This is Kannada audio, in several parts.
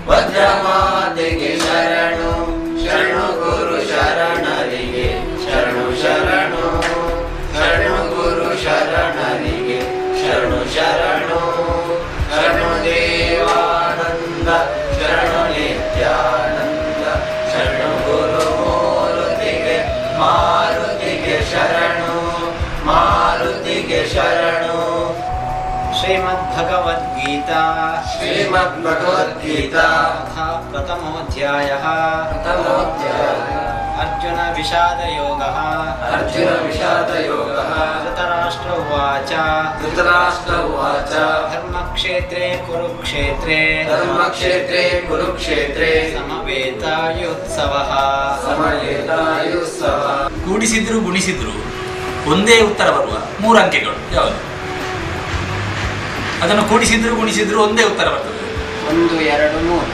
ಭದ್ರಮಾತೆಗೆ ಶರಣು ಶರಣು ಗುರು ಶರಣರಿಗೆ ಶರಣು ಶರಣು ಶರಣು ಗುರು ಶರಣರಿಗೆ ಶರಣು ಶರಣು ಶರಣು ದೇವಾನಂದ ಶರಣು ನಿತ್ಯಾನಂದ ಶರಣು ಗುರು ಮೂರುತಿಗೆ ಮಾರುತಿಗೆ ಶರಣು ಮಾರುತಿಗೆ ಶರಣು श्रीमद्भगवद्गीता श्रीमद्भगवद्गीता तथा प्रथमोऽध्यायः प्रथमोऽध्यायः अर्जुन विषादयोगः अर्जुन विषादयोगः धृतराष्ट्र उवाच धृतराष्ट्र उवाच धर्मक्षेत्रे कुरुक्षेत्रे धर्मक्षेत्रे कुरुक्षेत्रे समवेतायुत्सवः ಸಮಯೇತಾಯುತ್ಸವ ಕೂಡಿಸಿದ್ರು ಗುಣಿಸಿದ್ರು ಒಂದೇ ಉತ್ತರ ಬರುವ ಮೂರು ಅಂಕೆಗಳು ಯಾವುದು ಅದನ್ನು ಕೂಡಿಸಿದ್ರು ಗುಣಿಸಿದ್ರು ಒಂದೇ ಉತ್ತರ ಬರ್ತದೆ ಒಂದು ಎರಡು ಮೂರು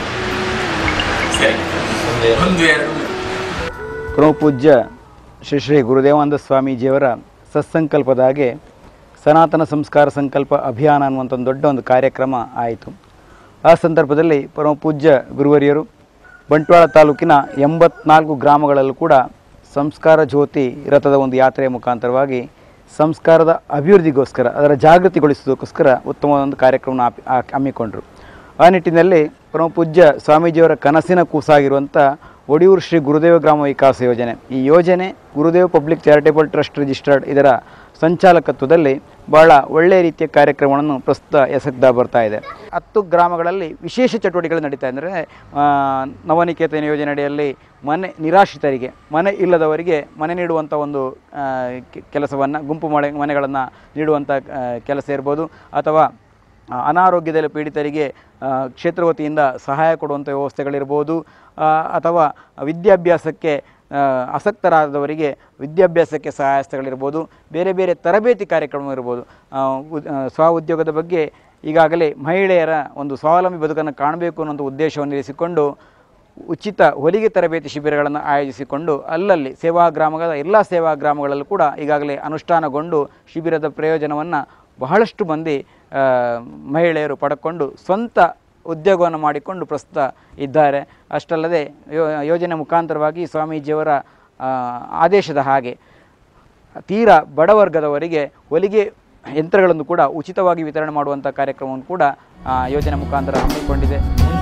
ಸರಿ ಒಂದು ಎರಡು ಮೂರು. ಪರಮಪೂಜ್ಯ ಶ್ರೀ ಶ್ರೀ ಗುರುದೇವಾನಂದ ಸ್ವಾಮೀಜಿಯವರ ಸತ್ಸಂಕಲ್ಪದ ಹಾಗೆ ಸನಾತನ ಸಂಸ್ಕಾರ ಸಂಕಲ್ಪ ಅಭಿಯಾನ ಅನ್ನುವಂಥ ಒಂದು ದೊಡ್ಡ ಒಂದು ಕಾರ್ಯಕ್ರಮ ಆಯಿತು ಆ ಸಂದರ್ಭದಲ್ಲಿ ಪರಮಪೂಜ್ಯ ಗುರುವರಿಯರು ಬಂಟ್ವಾಳ ತಾಲೂಕಿನ ಎಂಬತ್ನಾಲ್ಕು ಗ್ರಾಮಗಳಲ್ಲೂ ಕೂಡ ಸಂಸ್ಕಾರ ಜ್ಯೋತಿ ರಥದ ಒಂದು ಯಾತ್ರೆಯ ಮುಖಾಂತರವಾಗಿ ಸಂಸ್ಕಾರದ ಅಭಿವೃದ್ಧಿಗೋಸ್ಕರ ಅದರ ಜಾಗೃತಿಗೊಳಿಸೋದಕ್ಕೋಸ್ಕರ ಉತ್ತಮವಾದ ಒಂದು ಕಾರ್ಯಕ್ರಮವನ್ನು ಹಾಪಿ- ಹಾ- ಹಮ್ಮಿಕೊಂಡರು ಆ ನಿಟ್ಟಿನಲ್ಲಿ ಪರಮಪೂಜ್ಯ ಸ್ವಾಮೀಜಿಯವರ ಕನಸಿನ ಕೂಸಾಗಿರುವಂಥ ಒಡಿಯೂರು ಶ್ರೀ ಗುರುದೇವ ಗ್ರಾಮ ವಿಕಾಸ ಯೋಜನೆ ಈ ಯೋಜನೆ Gurudev public charitable trust registered ಇದರ ಸಂಚಾಲಕತ್ವದಲ್ಲಿ ಭಾಳ ಒಳ್ಳೆಯ ರೀತಿಯ ಕಾರ್ಯಕ್ರಮವನ್ನು ಪ್ರಸ್ತುತ ಎಸಗ್ತಾ ಬರ್ತಾ ಇದೆ ಹತ್ತು ಗ್ರಾಮಗಳಲ್ಲಿ ವಿಶೇಷ ಚಟುವಟಿಕೆಗಳು ನಡೀತಾ ಅಂದರೆ ನವನಿಕೇತನ ಯೋಜನೆ ಅಡಿಯಲ್ಲಿ ಮನೆ ನಿರಾಶ್ರಿತರಿಗೆ ಮನೆ ಇಲ್ಲದವರಿಗೆ ಮನೆ ನೀಡುವಂಥ ಒಂದು ಕೆಲಸವನ್ನು ಗುಂಪು ಮನೆ ಮನೆಗಳನ್ನು ನೀಡುವಂಥ ಆ, ಕೆಲಸ ಇರ್ಬೋದು ಅಥವಾ ಆ, ಅನಾರೋಗ್ಯದಲ್ಲಿ ಪೀಡಿತರಿಗೆ ಆ, ಕ್ಷೇತ್ರ ವತಿಯಿಂದ ಸಹಾಯ ಕೊಡುವಂಥ ವ್ಯವಸ್ಥೆಗಳಿರ್ಬೋದು ಆ, ಅಥವಾ ವಿದ್ಯಾಭ್ಯಾಸಕ್ಕೆ ಆ, ಆಸಕ್ತರಾದವರಿಗೆ ವಿದ್ಯಾಭ್ಯಾಸಕ್ಕೆ ಸಹಾಯಸ್ಥಗಳಿರ್ಬೋದು ಬೇರೆ ಬೇರೆ ತರಬೇತಿ ಕಾರ್ಯಕ್ರಮ ಇರ್ಬೋದು ಆ, ಉದ್- ಆ, ಸ್ವ ಉದ್ಯೋಗದ ಬಗ್ಗೆ ಈಗಾಗಲೇ ಮಹಿಳೆಯರ ಒಂದು ಸ್ವಾವಲಂಬಿ ಬದುಕನ್ನು ಕಾಣಬೇಕು ಅನ್ನೋ ಉದ್ದೇಶವನ್ನು ಇರಿಸಿಕೊಂಡು ಉಚಿತ ಹೊಲಿಗೆ ತರಬೇತಿ ಶಿಬಿರಗಳನ್ನು ಆಯೋಜಿಸಿಕೊಂಡು ಅಲ್ಲಲ್ಲಿ ಸೇವಾ ಗ್ರಾಮದ ಎಲ್ಲ ಸೇವಾ ಗ್ರಾಮಗಳಲ್ಲೂ ಕೂಡ ಈಗಾಗಲೇ ಅನುಷ್ಠಾನಗೊಂಡು ಶಿಬಿರದ ಪ್ರಯೋಜನವನ್ನು ಬಹಳಷ್ಟು ಮಂದಿ ಆ, ಮಹಿಳೆಯರು ಪಡ್ಕೊಂಡು ಸ್ವಂತ ಉದ್ಯೋಗವನ್ನು ಮಾಡಿಕೊಂಡು ಪ್ರಸ್ತುತ ಇದ್ದಾರೆ ಅಷ್ಟಲ್ಲದೆ ಯೋ ಯೋಜನೆ ಮುಖಾಂತರವಾಗಿ ಸ್ವಾಮೀಜಿಯವರ ಆ, ಆದೇಶದ ಹಾಗೆ ತೀರಾ ಬಡವರ್ಗದವರಿಗೆ ಹೊಲಿಗೆ ಯಂತ್ರಗಳನ್ನು ಕೂಡ ಉಚಿತವಾಗಿ ವಿತರಣೆ ಮಾಡುವಂಥ ಕಾರ್ಯಕ್ರಮವನ್ನು ಕೂಡ ಆ, ಯೋಜನೆ ಮುಖಾಂತರ ಹಮ್ಮಿಕೊಂಡಿದೆ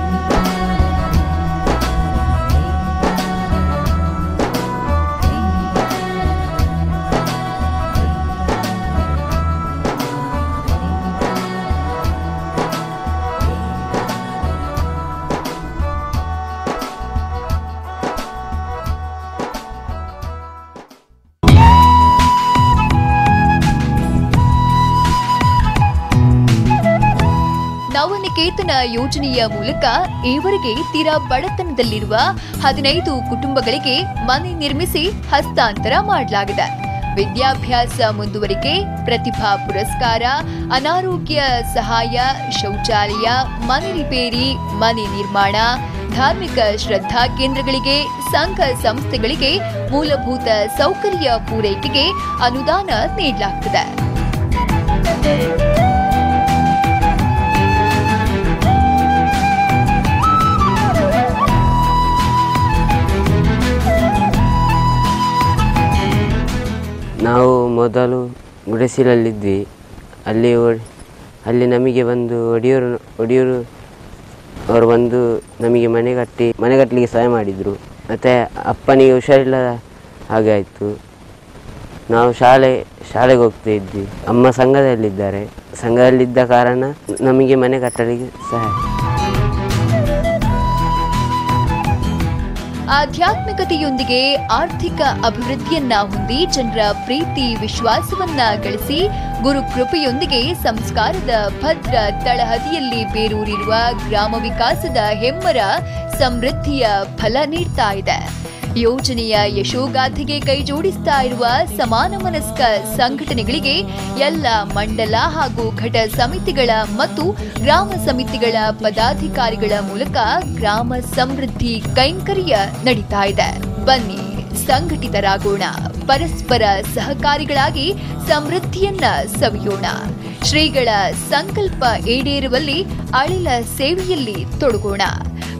ನವನಿಕೇತನ ಯೋಜನೆಯ ಮೂಲಕ ಈವರೆಗೆ ತೀರಾ ಬಡತನದಲ್ಲಿರುವ ಹದಿನೈದು ಕುಟುಂಬಗಳಿಗೆ ಮನೆ ನಿರ್ಮಿಸಿ ಹಸ್ತಾಂತರ ಮಾಡಲಾಗಿದೆ ವಿದ್ಯಾಭ್ಯಾಸ ಮುಂದುವರಿಕೆ ಪ್ರತಿಭಾ ಪುರಸ್ಕಾರ ಅನಾರೋಗ್ಯ ಸಹಾಯ ಶೌಚಾಲಯ ಮನೆ ರಿಪೇರಿ ಮನೆ ನಿರ್ಮಾಣ ಧಾರ್ಮಿಕ ಶ್ರದ್ಧಾ ಕೇಂದ್ರಗಳಿಗೆ ಸಂಘ ಸಂಸ್ಥೆಗಳಿಗೆ ಮೂಲಭೂತ ಸೌಕರ್ಯ ಪೂರೈಕೆಗೆ ಅನುದಾನ ನೀಡಲಾಗ್ತದೆ ನಾವು ಮೊದಲು ಗುಡಿಸಲಲ್ಲಿದ್ವಿ ಅಲ್ಲಿ ಒ- ಅಲ್ಲಿ ನಮಗೆ ಬಂದು ಒಡಿಯೂರು ಒಡಿಯೂರು ಅವರು ಬಂದು ನಮಗೆ ಮನೆ ಕಟ್ಟಿ ಮನೆ ಕಟ್ಟಲಿಕ್ಕೆ ಸಹಾಯ ಮಾಡಿದರು ಮತ್ತು ಅಪ್ಪನಿಗೆ ಹುಷಾರಿಲ್ಲದ ಹಾಗೆ ಆಯಿತು ನಾವು ಶಾಲೆ ಶಾಲೆಗೆ ಹೋಗ್ತಾ ಇದ್ವಿ ಅಮ್ಮ ಸಂಘದಲ್ಲಿದ್ದಾರೆ ಸಂಘದಲ್ಲಿದ್ದ ಕಾರಣ ನಮಗೆ ಮನೆ ಕಟ್ಟಲಿಕ್ಕೆ ಸಹಾಯ ಆಧ್ಯಾತ್ಮಿಕತೆಯೊಂದಿಗೆ ಆರ್ಥಿಕ ಅಭಿವೃದ್ಧಿಯನ್ನ ಹೊಂದಿ ಜನರ ಪ್ರೀತಿ ವಿಶ್ವಾಸವನ್ನ ಗಳಿಸಿ ಗುರು ಕೃಪೆಯೊಂದಿಗೆ ಸಂಸ್ಕಾರದ ಭದ್ರ ತಳಹದಿಯಲ್ಲಿ ಬೇರೂರಿರುವ ಗ್ರಾಮ ವಿಕಾಸದ ಹೆಮ್ಮರ ಸಮೃದ್ಧಿಯ ಫಲ ನೀಡ್ತಾ ಇದೆ ಯೋಜನೆಯ ಯಶೋಗಾಥೆಗೆ ಕೈ ಜೋಡಿಸ್ತಾ ಇರುವ ಸಮಾನ ಮನಸ್ಕ ಸಂಘಟನೆಗಳಿಗೆ ಎಲ್ಲ ಮಂಡಲ ಹಾಗೂ ಘಟ ಸಮಿತಿಗಳ ಮತ್ತು ಗ್ರಾಮ ಸಮಿತಿಗಳ ಪದಾಧಿಕಾರಿಗಳ ಮೂಲಕ ಗ್ರಾಮ ಸಮೃದ್ಧಿ ಕೈಂಕರ್ಯ ನಡೀತಾ ಇದೆ ಬನ್ನಿ ಸಂಘಟಿತರಾಗೋಣ ಪರಸ್ಪರ ಸಹಕಾರಿಗಳಾಗಿ ಸಮೃದ್ಧಿಯನ್ನ ಸವಿಯೋಣ ಶ್ರೀಗಳ ಸಂಕಲ್ಪ ಈಡೇರುವಲ್ಲಿ ಅಳಿಲ ಸೇವೆಯಲ್ಲಿ ತೊಡಗೋಣ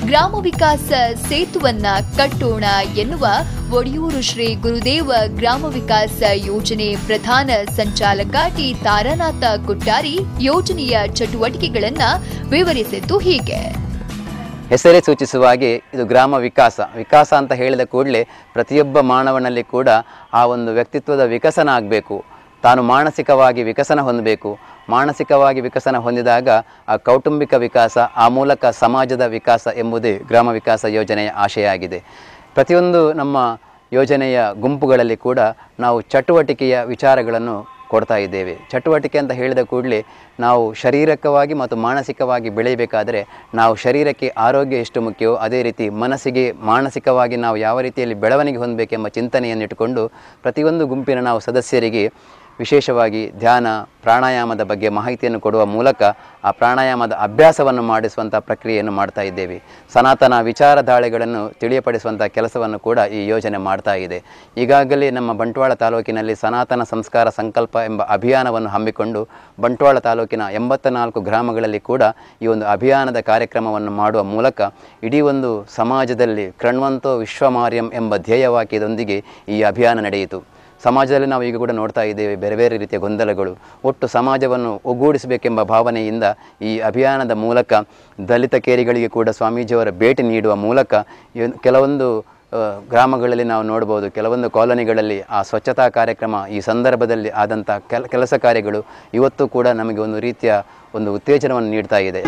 ಗ್ರಾಮ ವಿಕಾಸ ಸೇತುವನ್ನ ಕಟ್ಟೋಣ ಎನ್ನುವ ಒಡಿಯೂರು ಶ್ರೀ ಗುರುದೇವ ಗ್ರಾಮ ವಿಕಾಸ ಯೋಜನೆ ಪ್ರಧಾನ ಸಂಚಾಲಕ ಟಿ ತಾರಾನಾಥ ಕೊಟ್ಟಾರಿ ಯೋಜನೆಯ ಚಟುವಟಿಕೆಗಳನ್ನ ವಿವರಿಸಿದ್ದು ಹೀಗೆ ಹೆಸರೇ ಸೂಚಿಸುವ ಹಾಗೆ ಇದು ಗ್ರಾಮ ವಿಕಾಸ ವಿಕಾಸ ಅಂತ ಹೇಳಿದ ಕೂಡಲೇ ಪ್ರತಿಯೊಬ್ಬ ಮಾನವನಲ್ಲಿ ಕೂಡ ಆ ಒಂದು ವ್ಯಕ್ತಿತ್ವದ ವಿಕಸನ ಆಗಬೇಕು ತಾನು ಮಾನಸಿಕವಾಗಿ ವಿಕಸನ ಹೊಂದಬೇಕು ಮಾನಸಿಕವಾಗಿ ವಿಕಸನ ಹೊಂದಿದಾಗ ಆ ಕೌಟುಂಬಿಕ ವಿಕಾಸ ಆ ಮೂಲಕ ಸಮಾಜದ ವಿಕಾಸ ಎಂಬುದೇ ಗ್ರಾಮ ವಿಕಾಸ ಯೋಜನೆಯ ಆಶಯ ಆಗಿದೆ ಪ್ರತಿಯೊಂದು ನಮ್ಮ ಯೋಜನೆಯ ಗುಂಪುಗಳಲ್ಲಿ ಕೂಡ ನಾವು ಚಟುವಟಿಕೆಯ ವಿಚಾರಗಳನ್ನು ಕೊಡ್ತಾ ಇದ್ದೇವೆ ಚಟುವಟಿಕೆ ಅಂತ ಹೇಳಿದ ಕೂಡಲೇ ನಾವು ಶಾರೀರಿಕವಾಗಿ ಮತ್ತು ಮಾನಸಿಕವಾಗಿ ಬೆಳೆಯಬೇಕಾದರೆ ನಾವು ಶರೀರಕ್ಕೆ ಆರೋಗ್ಯ ಎಷ್ಟು ಮುಖ್ಯವೋ ಅದೇ ರೀತಿ ಮನಸ್ಸಿಗೆ ಮಾನಸಿಕವಾಗಿ ನಾವು ಯಾವ ರೀತಿಯಲ್ಲಿ ಬೆಳವಣಿಗೆ ಹೊಂದಬೇಕೆಂಬ ಚಿಂತನೆಯನ್ನು ಇಟ್ಟುಕೊಂಡು ಪ್ರತಿಯೊಂದು ಗುಂಪಿನ ನಾವು ಸದಸ್ಯರಿಗೆ ವಿಶೇಷವಾಗಿ ಧ್ಯಾನ ಪ್ರಾಣಾಯಾಮದ ಬಗ್ಗೆ ಮಾಹಿತಿಯನ್ನು ಕೊಡುವ ಮೂಲಕ ಆ ಪ್ರಾಣಾಯಾಮದ ಅಭ್ಯಾಸವನ್ನು ಮಾಡಿಸುವಂಥ ಪ್ರಕ್ರಿಯೆಯನ್ನು ಮಾಡ್ತಾ ಇದ್ದೇವೆ ಸನಾತನ ವಿಚಾರಧಾರೆಗಳನ್ನು ತಿಳಿಯಪಡಿಸುವಂಥ ಕೆಲಸವನ್ನು ಕೂಡ ಈ ಯೋಜನೆ ಮಾಡ್ತಾ ಇದೆ ಈಗಾಗಲೇ ನಮ್ಮ ಬಂಟ್ವಾಳ ತಾಲೂಕಿನಲ್ಲಿ ಸನಾತನ ಸಂಸ್ಕಾರ ಸಂಕಲ್ಪ ಎಂಬ ಅಭಿಯಾನವನ್ನು ಹಮ್ಮಿಕೊಂಡು ಬಂಟ್ವಾಳ ತಾಲೂಕಿನ ಎಂಬತ್ತ ನಾಲ್ಕು ಗ್ರಾಮಗಳಲ್ಲಿ ಕೂಡ ಈ ಒಂದು ಅಭಿಯಾನದ ಕಾರ್ಯಕ್ರಮವನ್ನು ಮಾಡುವ ಮೂಲಕ ಇಡೀ ಒಂದು ಸಮಾಜದಲ್ಲಿ ಕಣ್ವಂತೋ ವಿಶ್ವಮಾರ್ಯಂ ಎಂಬ ಧ್ಯೇಯವಾಕ್ಯದೊಂದಿಗೆ ಈ ಅಭಿಯಾನ ನಡೆಯಿತು ಸಮಾಜದಲ್ಲಿ ನಾವು ಈಗ ಕೂಡ ನೋಡ್ತಾ ಇದ್ದೇವೆ ಬೇರೆ ಬೇರೆ ರೀತಿಯ ಗೊಂದಲಗಳು ಒಟ್ಟು ಸಮಾಜವನ್ನು ಒಗ್ಗೂಡಿಸಬೇಕೆಂಬ ಭಾವನೆಯಿಂದ ಈ ಅಭಿಯಾನದ ಮೂಲಕ ದಲಿತ ಕೇರಿಗಳಿಗೆ ಕೂಡ ಸ್ವಾಮೀಜಿಯವರ ಭೇಟಿ ನೀಡುವ ಮೂಲಕ ಇವ್- ಕೆಲವೊಂದು ಆ, ಗ್ರಾಮಗಳಲ್ಲಿ ನಾವು ನೋಡ್ಬೋದು ಕೆಲವೊಂದು ಕಾಲೋನಿಗಳಲ್ಲಿ ಆ ಸ್ವಚ್ಛತಾ ಕಾರ್ಯಕ್ರಮ ಈ ಸಂದರ್ಭದಲ್ಲಿ ಆದಂಥ ಕೆಲ ಕೆಲಸ ಕಾರ್ಯಗಳು ಇವತ್ತು ಕೂಡ ನಮಗೆ ಒಂದು ರೀತಿಯ ಒಂದು ಉತ್ತೇಜನವನ್ನು ನೀಡ್ತಾ ಇದೆ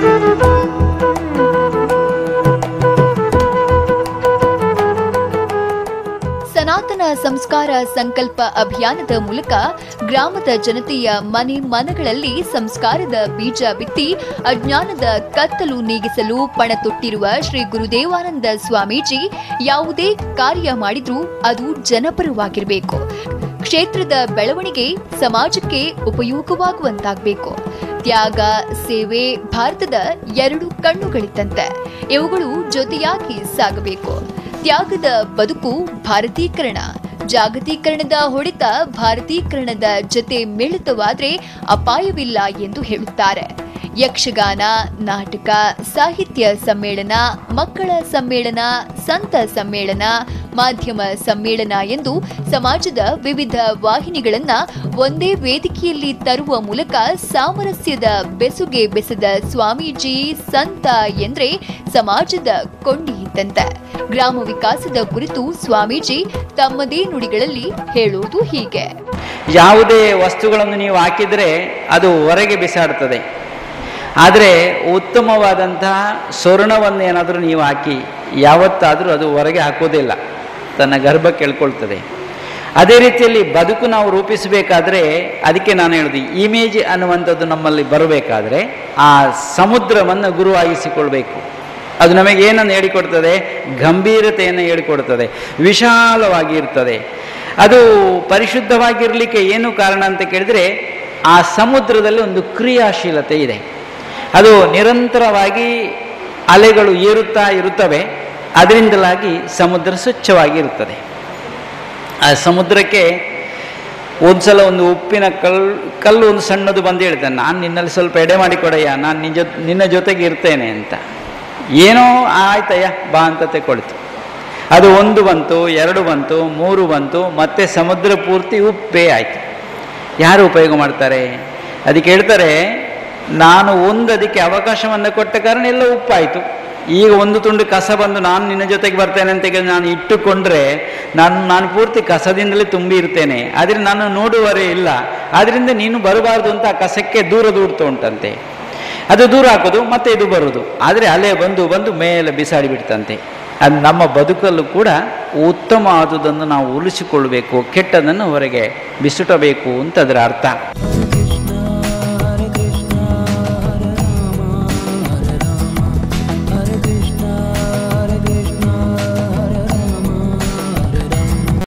ಸನಾತನ ಸಂಸ್ಕಾರ ಸಂಕಲ್ಪ ಅಭಿಯಾನದ ಮೂಲಕ ಗ್ರಾಮದ ಜನತೆಯ ಮನೆ ಮನಗಳಲ್ಲಿ ಸಂಸ್ಕಾರದ ಬೀಜ ಬಿತ್ತಿ ಅಜ್ಞಾನದ ಕತ್ತಲು ನೀಗಿಸಲು ಪಣತೊಟ್ಟಿರುವ ಶ್ರೀ ಗುರುದೇವಾನಂದ ಸ್ವಾಮೀಜಿ ಯಾವುದೇ ಕಾರ್ಯ ಮಾಡಿದ್ರೂ ಅದು ಜನಪರವಾಗಿರಬೇಕು ಕ್ಷೇತ್ರದ ಬೆಳವಣಿಗೆ ಸಮಾಜಕ್ಕೆ ಉಪಯೋಗವಾಗುವಂತಾಗಬೇಕು ತ್ಯಾಗ ಸೇವೆ ಭಾರತದ ಎರಡು ಕಣ್ಣುಗಳಿದ್ದಂತೆ ಇವುಗಳು ಜೊತೆಯಾಗಿ ಸಾಗಬೇಕು ತ್ಯಾಗದ ಬದುಕು ಭಾರತೀಕರಣ ಜಾಗತೀಕರಣದ ಹೊಡೆತ ಭಾರತೀಕರಣದ ಜತೆ ಮಿಳಿತವಾದ್ರೆ ಅಪಾಯವಿಲ್ಲ ಎಂದು ಹೇಳುತ್ತಾರೆ ಯಕ್ಷಗಾನ ನಾಟಕ ಸಾಹಿತ್ಯ ಸಮ್ಮೇಳನ ಮಕ್ಕಳ ಸಮ್ಮೇಳನ ಸಂತ ಸಮ್ಮೇಳನ ಮಾಧ್ಯಮ ಸಮ್ಮೇಳನ ಎಂದು ಸಮಾಜದ ವಿವಿಧ ವಾಹಿನಿಗಳನ್ನ ಒಂದೇ ವೇದಿಕೆಯಲ್ಲಿ ತರುವ ಮೂಲಕ ಸಾಮರಸ್ಯದ ಬೆಸುಗೆ ಬೆಸೆದ ಸ್ವಾಮೀಜಿ ಸಂತ ಎಂದ್ರೆ ಸಮಾಜದ ಕೊಂಡಿ ಇದ್ದಂತೆ ಗ್ರಾಮ ವಿಕಾಸದ ಕುರಿತು ಸ್ವಾಮೀಜಿ ತಮ್ಮದೇ ನುಡಿಗಳಲ್ಲಿ ಹೇಳುವುದು ಹೀಗೆ ಯಾವುದೇ ವಸ್ತುಗಳನ್ನು ನೀವು ಹಾಕಿದರೆ ಅದು ಹೊರಗೆ ಬಿಸಾಡ್ತದೆ ಆದರೆ ಉತ್ತಮವಾದಂತಹ ಸ್ವರ್ಣವನ್ನು ಏನಾದರೂ ನೀವು ಹಾಕಿ ಯಾವತ್ತಾದರೂ ಅದು ಹೊರಗೆ ಹಾಕೋದಿಲ್ಲ ತನ್ನ ಗರ್ಭಕ್ಕೆ ಎಳ್ಕೊಳ್ತದೆ ಅದೇ ರೀತಿಯಲ್ಲಿ ಬದುಕು ನಾವು ರೂಪಿಸಬೇಕಾದ್ರೆ ಅದಕ್ಕೆ ನಾನು ಹೇಳುದು ಇಮೇಜ್ ಅನ್ನುವಂಥದ್ದು ನಮ್ಮಲ್ಲಿ ಬರಬೇಕಾದ್ರೆ ಆ ಸಮುದ್ರವನ್ನು ಗುರುವಾಗಿಸಿಕೊಳ್ಬೇಕು ಅದು ನಮಗೆ ಏನನ್ನು ಹೇಳಿಕೊಡ್ತದೆ ಗಂಭೀರತೆಯನ್ನು ಹೇಳಿಕೊಡ್ತದೆ ವಿಶಾಲವಾಗಿ ಇರ್ತದೆ ಅದು ಪರಿಶುದ್ಧವಾಗಿರಲಿಕ್ಕೆ ಏನು ಕಾರಣ ಅಂತ ಕೇಳಿದರೆ ಆ ಸಮುದ್ರದಲ್ಲಿ ಒಂದು ಕ್ರಿಯಾಶೀಲತೆ ಇದೆ ಅದು ನಿರಂತರವಾಗಿ ಅಲೆಗಳು ಏರುತ್ತಾ ಇರುತ್ತವೆ ಅದರಿಂದಲಾಗಿ ಸಮುದ್ರ ಸ್ವಚ್ಛವಾಗಿ ಇರುತ್ತದೆ ಆ ಸಮುದ್ರಕ್ಕೆ ಒಂದ್ಸಲ ಒಂದು ಉಪ್ಪಿನ ಕಲ್ಲು ಕಲ್ಲು ಒಂದು ಸಣ್ಣದು ಬಂದು ಹೇಳ್ತಾನೆ ನಾನು ನಿನ್ನಲ್ಲಿ ಸ್ವಲ್ಪ ಎಡೆ ಮಾಡಿ ಕೊಡಯ್ಯ ನಾನು ನಿಜ ನಿನ್ನ ಜೊತೆಗೆ ಇರ್ತೇನೆ ಅಂತ ಏನೋ ಆಯ್ತಯ್ಯ ಬಾ ಅಂತ ತೆಕೊಳ್ತು ಅದು ಒಂದು ಬಂತು ಎರಡು ಬಂತು ಮೂರು ಬಂತು ಮತ್ತೆ ಸಮುದ್ರ ಪೂರ್ತಿ ಉಪ್ಪೇ ಆಯಿತು ಯಾರು ಉಪಯೋಗ ಮಾಡ್ತಾರೆ ಅದಕ್ಕೆ ಹೇಳ್ತಾರೆ ನಾನು ಒಂದು ಅದಕ್ಕೆ ಅವಕಾಶವನ್ನು ಕೊಟ್ಟ ಕಾರಣ ಎಲ್ಲ ಉಪ್ಪಾಯಿತು ಈಗ ಒಂದು ತುಂಡು ಕಸ ಬಂದು ನಾನು ನಿನ್ನ ಜೊತೆಗೆ ಬರ್ತೇನೆ ಅಂತ ಹೇಳಿ ನಾನು ಇಟ್ಟುಕೊಂಡ್ರೆ ನಾನು ನಾನು ಪೂರ್ತಿ ಕಸದಿಂದಲೇ ತುಂಬಿ ಇರ್ತೇನೆ ಆದರೆ ನಾನು ನೋಡುವರೇ ಇಲ್ಲ ಆದ್ದರಿಂದ ನೀನು ಬರಬಾರ್ದು ಅಂತ ಆ ಕಸಕ್ಕೆ ದೂರ ದೂಡ್ತಾ ಉಂಟಂತೆ ಅದು ದೂರ ಹಾಕೋದು ಮತ್ತೆ ಇದು ಬರುವುದು ಆದರೆ ಅಲೆ ಬಂದು ಬಂದು ಮೇಲೆ ಬಿಸಾಡಿ ಬಿಡ್ತಂತೆ ಅದು ನಮ್ಮ ಬದುಕಲ್ಲೂ ಕೂಡ ಉತ್ತಮ ಆದುದನ್ನು ನಾವು ಉಳಿಸಿಕೊಳ್ಳಬೇಕು ಕೆಟ್ಟದನ್ನು ಹೊರಗೆ ಬಿಸುಟಬೇಕು ಅಂತ ಅದರ ಅರ್ಥ